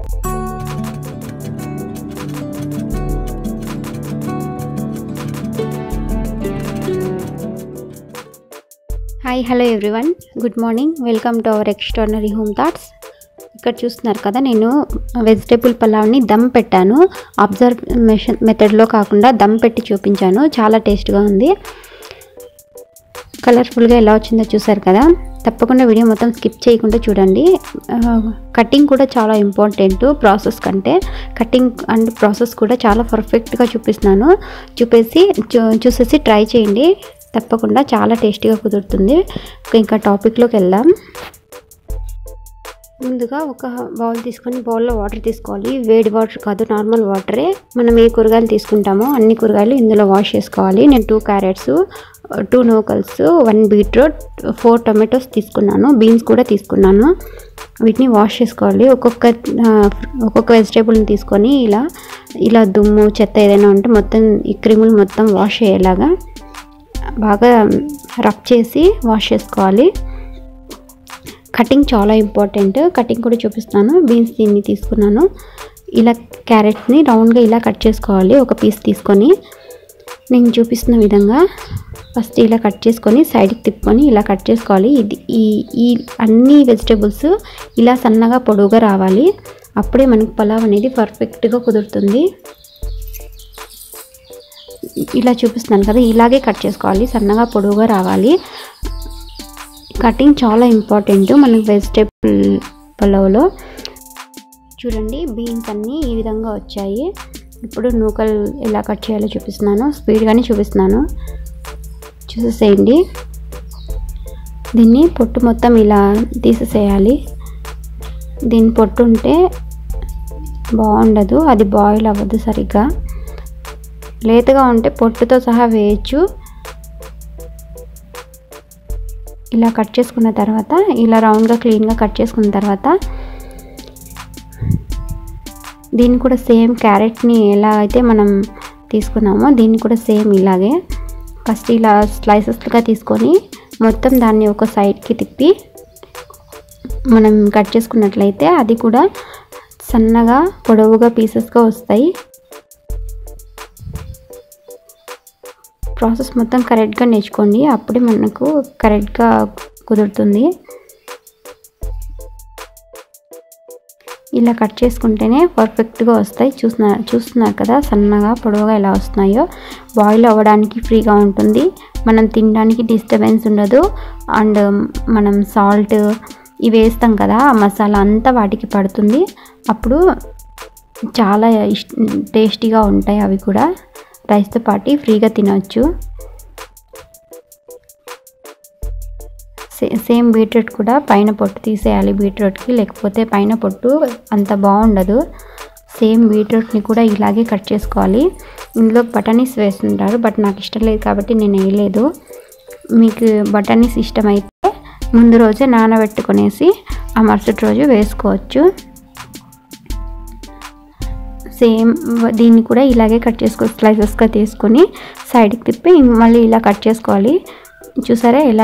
hi hello everyone good morning welcome to our extraordinary home thoughts ఇక్కడ చూస్తున్నారు కదా నేను వెజిటేబుల్ పలావ్ని దమ్ పెట్టాను అబ్జర్వేషన్ మెథడ్లో కాకుండా దమ్ పెట్టి చూపించాను చాలా టేస్ట్గా ఉంది కలర్ఫుల్గా ఎలా వచ్చిందో చూసారు కదా తప్పకుండా వీడియో మొత్తం స్కిప్ చేయకుండా చూడండి కటింగ్ కూడా చాలా ఇంపార్టెంట్ ప్రాసెస్ కంటే కటింగ్ అండ్ ప్రాసెస్ కూడా చాలా పర్ఫెక్ట్గా చూపిస్తున్నాను చూపేసి చూ- చూసేసి ట్రై చేయండి తప్పకుండా చాలా టేస్టీగా కుదురుతుంది ఇంకా టాపిక్లోకి వెళ్దాం ముందుగా ఒక బౌల్ తీసుకొని బౌల్లో వాటర్ తీసుకోవాలి వేడి వాటర్ కాదు నార్మల్ వాటరే మనం ఏ కూరగాయలు తీసుకుంటామో అన్ని కూరగాయలు ఇందులో వాష్ చేసుకోవాలి నేను టూ క్యారెట్స్ టూ నూకల్స్ వన్ బీట్రూట్ ఫోర్ టొమాటోస్ తీసుకున్నాను బీన్స్ కూడా తీసుకున్నాను వీటిని వాష్ చేసుకోవాలి ఒక్కొక్క ఆ, ఒక్కొక్క వెజిటేబుల్ని తీసుకొని ఇలా ఇలా దుమ్ము చెత్త ఏదైనా ఉంటే మొత్తం ఈ క్రిములు మొత్తం వాష్ అయ్యేలాగా బాగా రబ్ చేసి వాష్ చేసుకోవాలి కటింగ్ చాలా ఇంపార్టెంట్ కటింగ్ కూడా చూపిస్తాను బీన్స్ దీన్ని తీసుకున్నాను ఇలా క్యారెట్స్ని రౌండ్గా ఇలా కట్ చేసుకోవాలి ఒక పీస్ తీసుకొని నేను చూపిస్తున్న విధంగా ఫస్ట్ ఇలా కట్ చేసుకొని సైడ్కి తిప్పుకొని ఇలా కట్ చేసుకోవాలి ఇది ఈ ఈ అన్ని వెజిటేబుల్స్ ఇలా సన్నగా పొడవుగా రావాలి అప్పుడే మనకి పలావ్ అనేది పర్ఫెక్ట్గా కుదురుతుంది ఇలా చూపిస్తున్నాను కదా ఇలాగే కట్ చేసుకోవాలి సన్నగా పొడవుగా రావాలి కటింగ్ చాలా ఇంపార్టెంట్ మనకి వెజిటేబుల్ పలావ్లో చూడండి బీన్స్ అన్నీ ఈ విధంగా వచ్చాయి ఇప్పుడు నూకలు ఎలా కట్ చేయాలో చూపిస్తున్నాను స్పీడ్గానే చూపిస్తున్నాను చూసేసేయండి దీన్ని పొట్టు మొత్తం ఇలా తీసేసేయాలి దీని పొట్టు ఉంటే బాగుండదు అది బాయిల్ అవ్వదు సరిగ్గా లేతగా ఉంటే పొట్టుతో సహా వేయచ్చు ఇలా కట్ చేసుకున్న తర్వాత ఇలా రౌండ్గా క్లీన్గా కట్ చేసుకున్న తర్వాత దీన్ని కూడా సేమ్ క్యారెట్ని ఎలా అయితే మనం తీసుకున్నామో దీన్ని కూడా సేమ్ ఇలాగే ఫస్ట్ ఇలా స్లైసెస్గా తీసుకొని మొత్తం దాన్ని ఒక సైడ్కి తిప్పి మనం కట్ చేసుకున్నట్లయితే అది కూడా సన్నగా పొడవుగా పీసెస్గా వస్తాయి ప్రాసెస్ మొత్తం కరెక్ట్గా నేర్చుకోండి అప్పుడే మనకు కరెక్ట్గా కుదురుతుంది ఇలా కట్ చేసుకుంటేనే పర్ఫెక్ట్గా వస్తాయి చూస్తున్నారు చూస్తున్నారు కదా సన్నగా పొడవుగా ఎలా వస్తున్నాయో బాయిల్ అవ్వడానికి ఫ్రీగా ఉంటుంది మనం తినడానికి డిస్టర్బెన్స్ ఉండదు అండ్ మనం సాల్ట్ ఇవి వేస్తాం కదా ఆ మసాలా అంతా వాటికి పడుతుంది అప్పుడు చాలా ఇష్ టేస్టీగా ఉంటాయి అవి కూడా రైస్తో పాటు ఫ్రీగా తినవచ్చు సే సేమ్ బీట్రూట్ కూడా పైన పొట్టు తీసేయాలి బీట్రూట్కి లేకపోతే పైన పొట్టు అంత బాగుండదు సేమ్ బీట్రూట్ని కూడా ఇలాగే కట్ చేసుకోవాలి ఇందులో బటానీస్ వేస్తుంటారు బట్ నాకు ఇష్టం లేదు కాబట్టి నేను వేయలేదు మీకు బటానీస్ ఇష్టమైతే ముందు రోజే నానబెట్టుకునేసి ఆ మరుసటి రోజు వేసుకోవచ్చు సేమ్ దీన్ని కూడా ఇలాగే కట్ చేసుకో స్లైసెస్గా తీసుకొని సైడ్కి తిప్పి మళ్ళీ ఇలా కట్ చేసుకోవాలి చూసారా ఎలా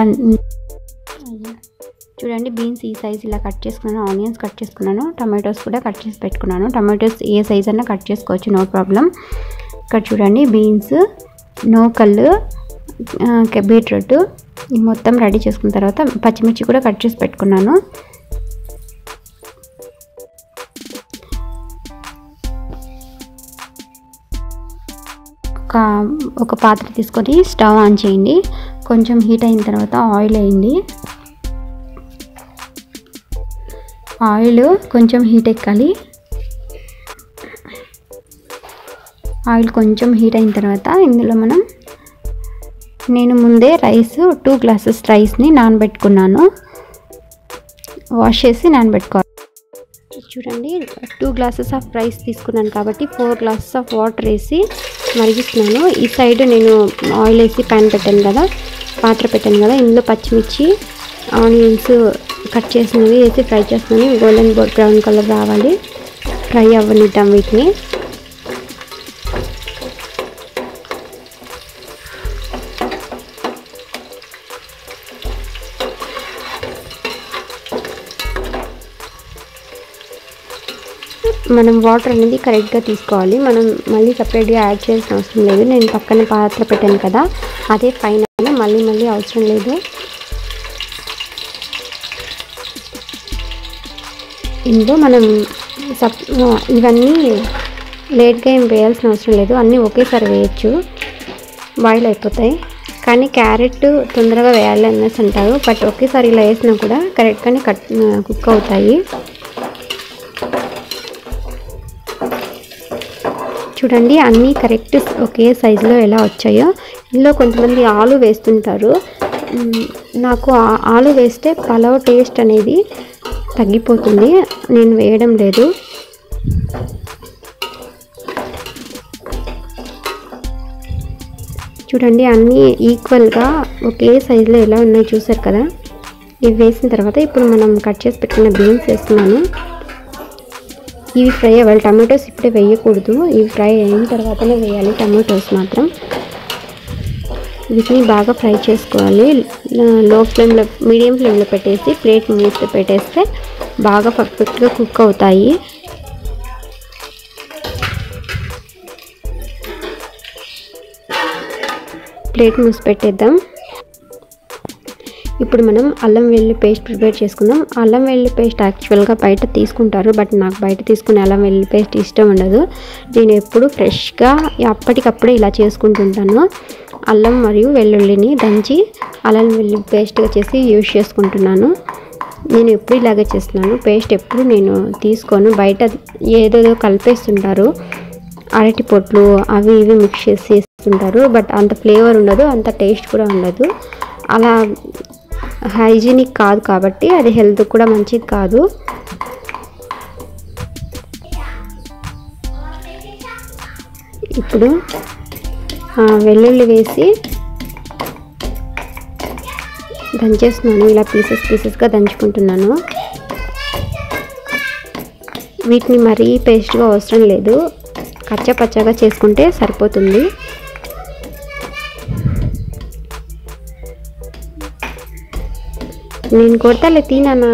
చూడండి బీన్స్ ఈ సైజ్ ఇలా కట్ చేసుకున్నాను ఆనియన్స్ కట్ చేసుకున్నాను టమాటోస్ కూడా కట్ చేసి పెట్టుకున్నాను టమాటోస్ ఏ సైజ్ అన్నా కట్ చేసుకోవచ్చు నో ప్రాబ్లం ఇక్కడ చూడండి బీన్స్ నూకలు బీట్రూట్ ఈ మొత్తం రెడీ చేసుకున్న తర్వాత పచ్చిమిర్చి కూడా కట్ చేసి పెట్టుకున్నాను ఒక ఒక పాత్ర తీసుకొని స్టవ్ ఆన్ చేయండి కొంచెం హీట్ అయిన తర్వాత ఆయిల్ వేయండి ఆయిల్ కొంచెం హీట్ ఎక్కాలి ఆయిల్ కొంచెం హీట్ అయిన తర్వాత ఇందులో మనం నేను ముందే రైస్ టూ గ్లాసెస్ రైస్ని నానబెట్టుకున్నాను వాష్ చేసి నానబెట్టుకోవాలి చూడండి టూ గ్లాసెస్ ఆఫ్ రైస్ తీసుకున్నాను కాబట్టి ఫోర్ గ్లాసెస్ ఆఫ్ వాటర్ వేసి మరిగిస్తున్నాను ఈ సైడ్ నేను ఆయిల్ వేసి ప్యాన్ పెట్టాను కదా పాత్ర పెట్టాను కదా ఇందులో పచ్చిమిర్చి ఆనియన్స్ కట్ చేసినవి వేసి ఫ్రై చేస్తున్నాను గోల్డెన్ బ్రౌన్ కలర్ రావాలి ఫ్రై అవ్వనిద్దాం వీటిని మనం వాటర్ అనేది కరెక్ట్గా తీసుకోవాలి మనం మళ్ళీ సపరేట్గా యాడ్ చేయాల్సిన అవసరం లేదు నేను పక్కన పాత్ర పెట్టాను కదా అదే పైన మళ్ళీ మళ్ళీ అవసరం లేదు ఇందులో మనం సప్ ఇవన్నీ లేట్గా ఏం వేయాల్సిన అవసరం లేదు అన్నీ ఒకేసారి వేయచ్చు బాయిల్ అయిపోతాయి కానీ క్యారెట్ తొందరగా వేయాలి అనేసి అంటారు బట్ ఒకేసారి ఇలా వేసినా కూడా కరెక్ట్గానే కట్ కుక్ అవుతాయి చూడండి అన్నీ కరెక్ట్ ఒకే సైజులో ఎలా వచ్చాయో ఇందులో కొంతమంది ఆలు వేస్తుంటారు మ్, నాకు ఆ- ఆలు వేస్తే పలావ్ టేస్ట్ అనేది తగ్గిపోతుంది నేను వేయడం లేదు చూడండి అన్నీ ఈక్వల్గా ఒకే సైజులో ఎలా ఉన్నాయో చూసారు కదా ఇవి వేసిన తర్వాత ఇప్పుడు మనం కట్ చేసి పెట్టుకున్న బీన్స్ వేస్తున్నాను ఇవి ఫ్రై అవ్వాలి టమాటోస్ ఇప్పుడే వేయకూడదు ఇవి ఫ్రై అయిన తర్వాతనే వేయాలి టమాటోస్ మాత్రం వీటిని బాగా ఫ్రై చేసుకోవాలి లో ఫ్లేమ్లో మీడియం ఫ్లేమ్లో పెట్టేసి ప్లేట్ మూసి పెట్టేస్తే బాగా పర్ఫెక్ట్గా కుక్ అవుతాయి ప్లేట్ మూసి పెట్టేద్దాం ఇప్పుడు మనం అల్లం వెల్లుల్లి పేస్ట్ ప్రిపేర్ చేసుకుందాం అల్లం వెల్లుల్లి పేస్ట్ యాక్చువల్గా బయట తీసుకుంటారు బట్ నాకు బయట తీసుకునే అల్లం వెల్లుల్లి పేస్ట్ ఇష్టం ఉండదు నేను ఎప్పుడు ఫ్రెష్గా అప్పటికప్పుడే ఇలా చేసుకుంటుంటాను అల్లం మరియు వెల్లుల్లిని దంచి అల్లం వెల్లుల్లి పేస్ట్గా చేసి యూజ్ చేసుకుంటున్నాను నేను ఎప్పుడు ఇలాగే చేస్తున్నాను పేస్ట్ ఎప్పుడు నేను తీసుకోను బయట ఏదేదో కలిపేస్తుంటారు అరటి పొట్లు అవి ఇవి మిక్స్ చేసి చేస్తుంటారు బట్ అంత ఫ్లేవర్ ఉండదు అంత టేస్ట్ కూడా ఉండదు అలా హైజీనిక్ కాదు కాబట్టి అది హెల్త్ కూడా మంచిది కాదు ఇప్పుడు ఆ, వెల్లుల్లి వేసి దంచేస్తున్నాను ఇలా పీసెస్ పీసెస్గా దంచుకుంటున్నాను వీటిని మరీ పేస్ట్గా అవసరం లేదు కచ్చా పచ్చగా చేసుకుంటే సరిపోతుంది నేను కొడతాలే తినానా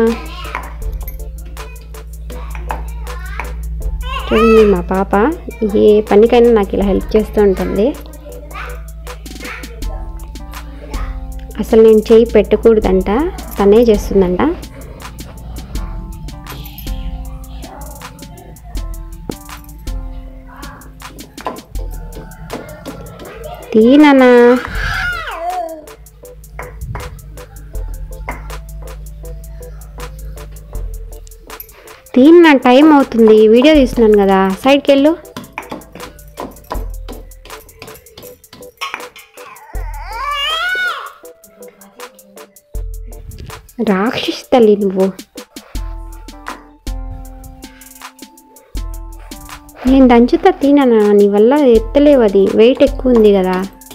చూడండి మా పాప ఏ పనికైనా నాకు ఇలా హెల్ప్ చేస్తూ ఉంటుంది అసలు నేను చేయి పెట్టకూడదంట తనే చేస్తుందంట తీనన్నా తీన్ నా టైం అవుతుంది వీడియో తీస్తున్నాను కదా సైడ్కి వెళ్ళు రాక్షసి తల్లి నువ్వు నేను దంచుతా తిననా నీ వల్ల ఎత్తలేవు అది వెయిట్ ఎక్కువ ఉంది కదా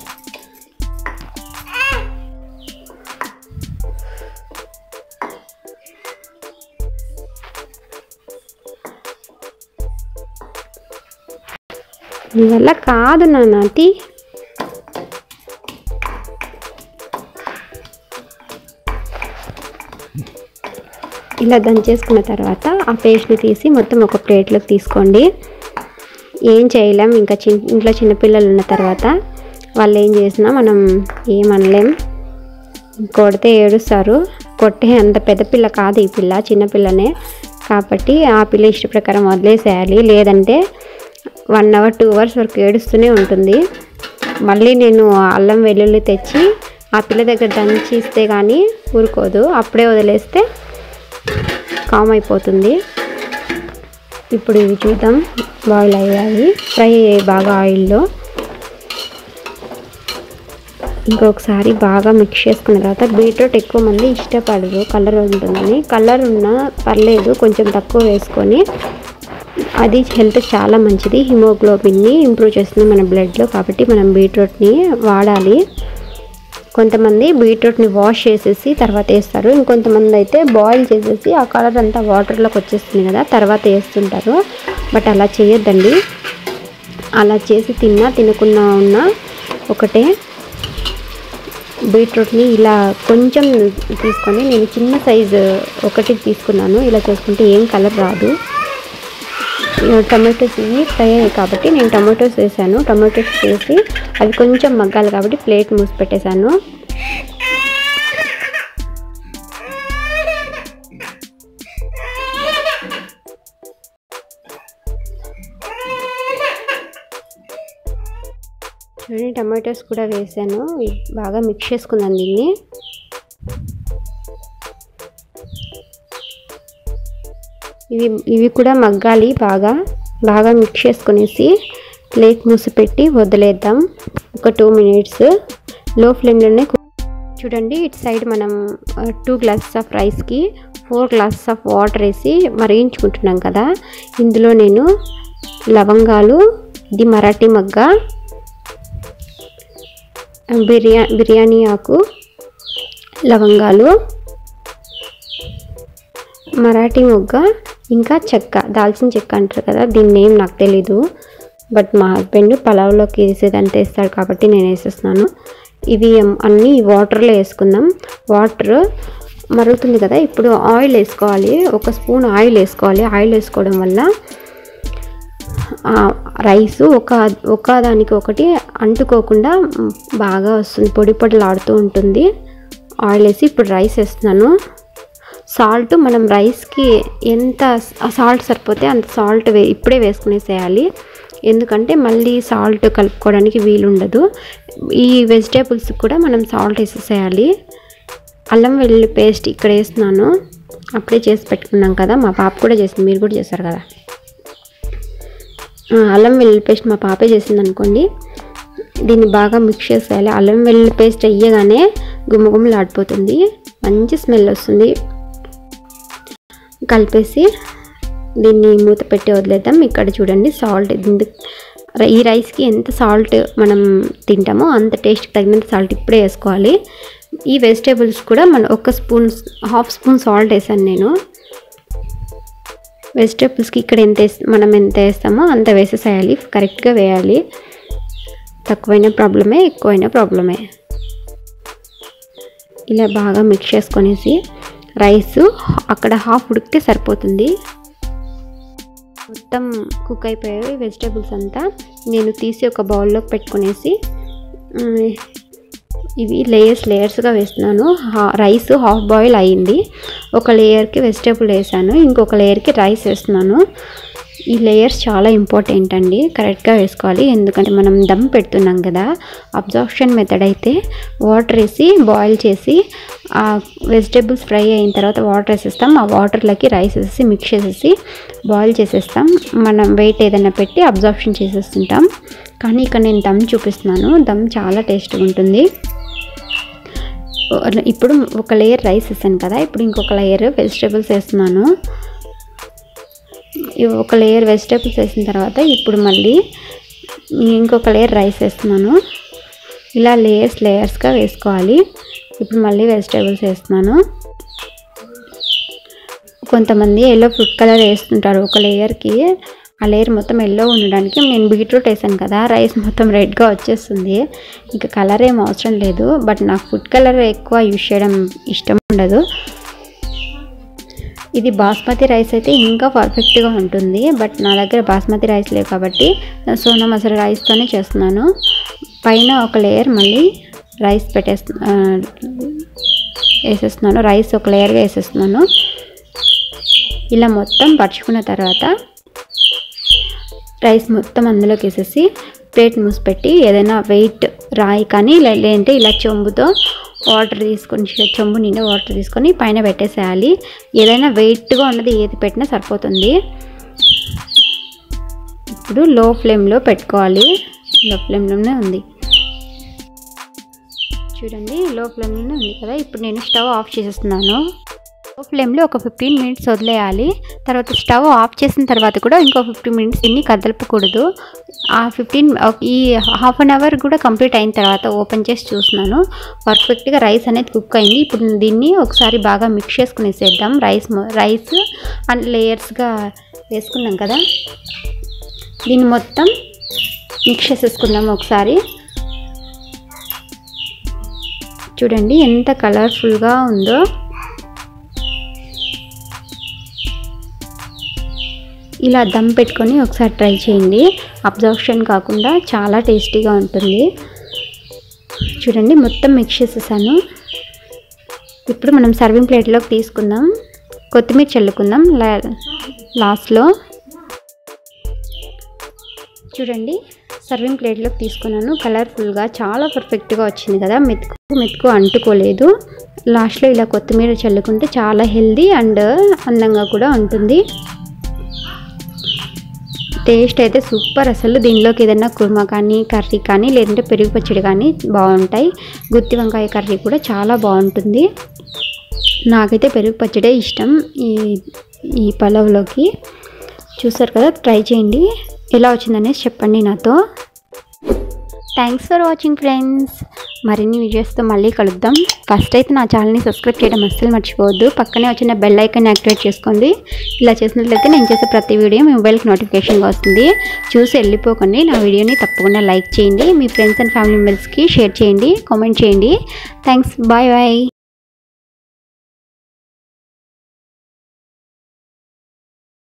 నీ వల్ల కాదు నాన్న తీ ఇలా దంచేసుకున్న తర్వాత ఆ పేస్ట్ని తీసి మొత్తం ఒక ప్లేట్లోకి తీసుకోండి ఏం చేయలేం ఇంకా చిన్ ఇంట్లో చిన్నపిల్లలు ఉన్న తర్వాత వాళ్ళు ఏం చేసినా మనం ఏమనలేం కొడితే ఏడుస్తారు కొట్టే అంత పెద్ద పిల్ల కాదు ఈ పిల్ల చిన్నపిల్లనే కాబట్టి ఆ పిల్ల ఇష్ట ప్రకారం వదిలేసేయాలి లేదంటే వన్ అవర్ టూ అవర్స్ వరకు ఏడుస్తూనే ఉంటుంది మళ్ళీ నేను అల్లం వెల్లుల్లి తెచ్చి ఆ పిల్ల దగ్గర దంచి ఇస్తే కానీ ఊరుకోదు అప్పుడే వదిలేస్తే కామ్ అయిపోతుంది ఇప్పుడు ఇవి చూద్దాం బాయిల్ అయ్యాయి ఫ్రై అయ్యాయి బాగా ఆయిల్లో ఇంకొకసారి బాగా మిక్స్ చేసుకున్న తర్వాత బీట్రూట్ ఎక్కువ మంది ఇష్టపడరు కలర్ ఉంటుందని కలర్ ఉన్నా పర్లేదు కొంచెం తక్కువ వేసుకొని అది హెల్త్ చాలా మంచిది హిమోగ్లోబిన్ని ఇంప్రూవ్ చేస్తుంది మన బ్లడ్లో కాబట్టి మనం బీట్రూట్ని వాడాలి కొంతమంది బీట్రూట్ని వాష్ చేసేసి తర్వాత వేస్తారు ఇంకొంతమంది అయితే బాయిల్ చేసేసి ఆ కలర్ అంతా వాటర్లోకి వచ్చేస్తుంది కదా తర్వాత వేస్తుంటారు బట్ అలా చేయొద్దండి అలా చేసి తిన్నా తినకున్నా ఉన్నా ఒకటే బీట్రూట్ని ఇలా కొంచెం తీసుకొని నేను చిన్న సైజు ఒకటి తీసుకున్నాను ఇలా చేసుకుంటే ఏం కలర్ రాదు టమాటోస్ ఇవి ఫ్రై అయ్యాయి కాబట్టి నేను టమాటోస్ వేసాను టమాటోస్ వేసి అవి కొంచెం మగ్గాలి కాబట్టి ప్లేట్ మూసి పెట్టేశాను చూడండి టమాటోస్ కూడా వేసాను ఇ- బాగా మిక్స్ చేసుకుందాం దీన్ని ఇవి ఇవి కూడా మగ్గాలి బాగా బాగా మిక్స్ చేసుకునేసి ప్లేట్ మూసి పెట్టి వదిలేద్దాం ఒక టూ మినిట్స్ లో ఫ్లేమ్లోనే చూడండి ఇటు సైడ్ మనం టూ గ్లాసెస్ ఆఫ్ రైస్కి ఫోర్ గ్లాసెస్ ఆఫ్ వాటర్ వేసి మరిగించుకుంటున్నాం కదా ఇందులో నేను లవంగాలు ఇది మరాఠీ మగ్గ బిర్యా బిర్యానీ ఆకు లవంగాలు మరాఠీ మొగ్గ ఇంకా చెక్క దాల్చిన చెక్క అంటారు కదా దీని నేమ్ నాకు తెలీదు బట్ మా హస్బెండ్ పలావ్లోకి వేసేదంతా వేస్తాడు కాబట్టి నేను వేసేస్తున్నాను ఇవి అన్నీ వాటర్లో వేసుకుందాం వాటర్ మరుగుతుంది కదా ఇప్పుడు ఆయిల్ వేసుకోవాలి ఒక స్పూన్ ఆయిల్ వేసుకోవాలి ఆయిల్ వేసుకోవడం వల్ల ఆ, రైస్ ఒక ఒక దానికి ఒకటి అంటుకోకుండా మ్, బాగా వస్తుంది పొడి పొడిలాడుతూ ఉంటుంది ఆయిల్ వేసి ఇప్పుడు రైస్ వేస్తున్నాను సాల్ట్ మనం రైస్కి ఎంత సాల్ట్ సరిపోతే అంత సాల్ట్ వే ఇప్పుడే వేసుకునేసేయాలి ఎందుకంటే మళ్ళీ సాల్ట్ కలుపుకోవడానికి వీలు ఉండదు ఈ వెజిటేబుల్స్ కూడా మనం సాల్ట్ వేసేసేయాలి అల్లం వెల్లుల్లి పేస్ట్ ఇక్కడ వేస్తున్నాను అప్పుడే చేసి పెట్టుకున్నాం కదా మా పాప కూడా చేసింది మీరు కూడా చేశారు కదా ఆ, అల్లం వెల్లుల్లి పేస్ట్ మా పాపే చేసింది అనుకోండి దీన్ని బాగా మిక్స్ చేసేయాలి అల్లం వెల్లుల్లి పేస్ట్ వేయగానే గుమ్మగుమ్మలాడిపోతుంది మంచి స్మెల్ వస్తుంది కలిపేసి దీన్ని మూత పెట్టి వదిలేద్దాం ఇక్కడ చూడండి సాల్ట్ దీని ఈ రైస్కి ఎంత సాల్ట్ మనం తింటామో అంత టేస్ట్కి తగినంత సాల్ట్ ఇప్పుడే వేసుకోవాలి ఈ వెజిటేబుల్స్ కూడా మన ఒక స్పూన్ హాఫ్ స్పూన్ సాల్ట్ వేసాను నేను వెజిటేబుల్స్కి ఇక్కడ ఎంత వేస్ మనం ఎంత వేస్తామో అంత వేసేసేయాలి కరెక్ట్గా వేయాలి తక్కువైన ప్రాబ్లమే ఎక్కువైన ప్రాబ్లమే ఇలా బాగా మిక్స్ చేసుకొనేసి రైస్ అక్కడ హాఫ్ ఉడికితే సరిపోతుంది మొత్తం కుక్ అయిపోయాయి వెజిటేబుల్స్ అంతా నేను తీసి ఒక బౌల్లోకి పెట్టుకునేసి ఉమ్, ఇవి లేయర్స్ లేయర్స్గా వేస్తున్నాను హా- రైస్ హాఫ్ బాయిల్ అయ్యింది ఒక లేయర్కి వెజిటేబుల్ వేసాను ఇంకొక లేయర్కి రైస్ వేస్తున్నాను ఈ లేయర్స్ చాలా ఇంపార్టెంట్ అండి కరెక్ట్గా వేసుకోవాలి ఎందుకంటే మనం దమ్ పెడుతున్నాం కదా అబ్జార్ప్షన్ మెథడ్ అయితే వాటర్ వేసి బాయిల్ చేసి ఆ వెజిటేబుల్స్ ఫ్రై అయిన తర్వాత వాటర్ వేసేస్తాం ఆ వాటర్లోకి రైస్ వేసేసి మిక్స్ చేసేసి బాయిల్ చేసేస్తాం మనం వెయిట్ ఏదైనా పెట్టి అబ్జార్ప్షన్ చేసేస్తుంటాం కానీ ఇక్కడ నేను దమ్ చూపిస్తున్నాను దమ్ చాలా టేస్ట్గా ఉంటుంది ఇప్పుడు ఒక లేయర్ రైస్ వేసాను కదా ఇప్పుడు ఇంకొక లేయర్ వెజిటేబుల్స్ వేస్తున్నాను ఇవి ఒక లేయర్ వెజిటేబుల్స్ వేసిన తర్వాత ఇప్పుడు మళ్ళీ ఇంకొక లేయర్ రైస్ వేస్తున్నాను ఇలా లేయర్స్ లేయర్స్గా వేసుకోవాలి ఇప్పుడు మళ్ళీ వెజిటేబుల్స్ వేస్తున్నాను కొంతమంది ఎల్లో ఫుడ్ కలర్ వేస్తుంటారు ఒక లేయర్కి ఆ లేయర్ మొత్తం ఎల్లో ఉండడానికి నేను బీట్రూట్ వేసాను కదా రైస్ మొత్తం రెడ్గా వచ్చేస్తుంది ఇంకా కలర్ ఏం అవసరం లేదు బట్ నాకు ఫుడ్ కలర్ ఎక్కువ యూజ్ చేయడం ఇష్టం ఉండదు ఇది బాస్మతి రైస్ అయితే ఇంకా పర్ఫెక్ట్గా ఉంటుంది బట్ నా దగ్గర బాస్మతి రైస్ లేవు కాబట్టి సోనా మసూరి రైస్తోనే చేస్తున్నాను పైన ఒక లేయర్ మళ్ళీ రైస్ పెట్టేస్తు ఆ, వేసేస్తున్నాను రైస్ ఒక లేయర్గా వేసేస్తున్నాను ఇలా మొత్తం పరుచుకున్న తర్వాత రైస్ మొత్తం అందులోకి వేసేసి ప్లేట్ మూసిపెట్టి ఏదైనా వెయిట్ రాయి కానీ లే- లేదంటే ఇలా చెంబుతో వాటర్ తీసుకొని చె- చెంబు నిండా వాటర్ తీసుకొని పైన పెట్టేసేయాలి ఏదైనా వెయిట్గా ఉన్నది ఏది పెట్టినా సరిపోతుంది ఇప్పుడు లో ఫ్లేమ్లో పెట్టుకోవాలి లో ఫ్లేమ్లోనే ఉంది చూడండి లో ఫ్లేమ్లోనే ఉంది కదా ఇప్పుడు నేను స్టవ్ ఆఫ్ చేసేస్తున్నాను లో ఫ్లేమ్లో ఒక ఫిఫ్టీన్ మినిట్స్ వదిలేయాలి తర్వాత స్టవ్ ఆఫ్ చేసిన తర్వాత కూడా ఇంకో ఫిఫ్టీన్ మినిట్స్ దీన్ని కదలపకూడదు ఆ ఫిఫ్టీన్ ఈ హాఫ్ అన్ అవర్ కూడా కంప్లీట్ అయిన తర్వాత ఓపెన్ చేసి చూస్తున్నాను పర్ఫెక్ట్గా రైస్ అనేది కుక్ అయింది ఇప్పుడు దీన్ని ఒకసారి బాగా మిక్స్ చేసుకునేసేద్దాం రైస్ మొ- రైస్ అండ్ లేయర్స్గా వేసుకున్నాం కదా దీన్ని మొత్తం మిక్స్ చేసేసుకుందాం ఒకసారి చూడండి ఎంత కలర్ఫుల్గా ఉందో ఇలా దమ్ పెట్టుకొని ఒకసారి ట్రై చేయండి అబ్జర్ప్షన్ కాకుండా చాలా టేస్టీగా ఉంటుంది చూడండి మొత్తం మిక్స్ చేసేసాను ఇప్పుడు మనం సర్వింగ్ ప్లేట్లోకి తీసుకుందాం కొత్తిమీర చల్లుకుందాం లా లాస్ట్లో చూడండి సర్వింగ్ ప్లేట్లోకి తీసుకున్నాను కలర్ఫుల్గా చాలా పర్ఫెక్ట్గా వచ్చింది కదా మెతుకు మెతుకు అంటుకోలేదు లాస్ట్లో ఇలా కొత్తిమీర చల్లుకుంటే చాలా హెల్దీ అండ్ అందంగా కూడా ఉంటుంది టేస్ట్ అయితే సూపర్ అసలు దీనిలోకి ఏదైనా కుర్మా కానీ కర్రీ కానీ లేదంటే పెరుగు పచ్చడి కానీ బాగుంటాయి గుత్తి వంకాయ కర్రీ కూడా చాలా బాగుంటుంది నాకైతే పెరుగు పచ్చడే ఇష్టం ఈ ఈ పలావ్లోకి చూసారు కదా ట్రై చేయండి ఎలా వచ్చిందనేసి చెప్పండి నాతో థ్యాంక్స్ ఫర్ వాచింగ్ ఫ్రెండ్స్ మరిన్ని వీడియోస్తో మళ్ళీ కలుద్దాం ఫస్ట్ అయితే నా ఛానల్ని సబ్స్క్రైబ్ చేయడం అస్సలు మర్చిపోవద్దు పక్కనే వచ్చిన బెల్ ఐకాన్ యాక్టివేట్ చేసుకోండి ఇలా చేసినట్లయితే నేను చేసే ప్రతి వీడియో మీ మొబైల్కి నోటిఫికేషన్గా వస్తుంది చూసి వెళ్ళిపోకండి నా వీడియోని తప్పకుండా లైక్ చేయండి మీ ఫ్రెండ్స్ అండ్ ఫ్యామిలీ మెంబర్స్కి షేర్ చేయండి కామెంట్ చేయండి థ్యాంక్స్ బాయ్ బాయ్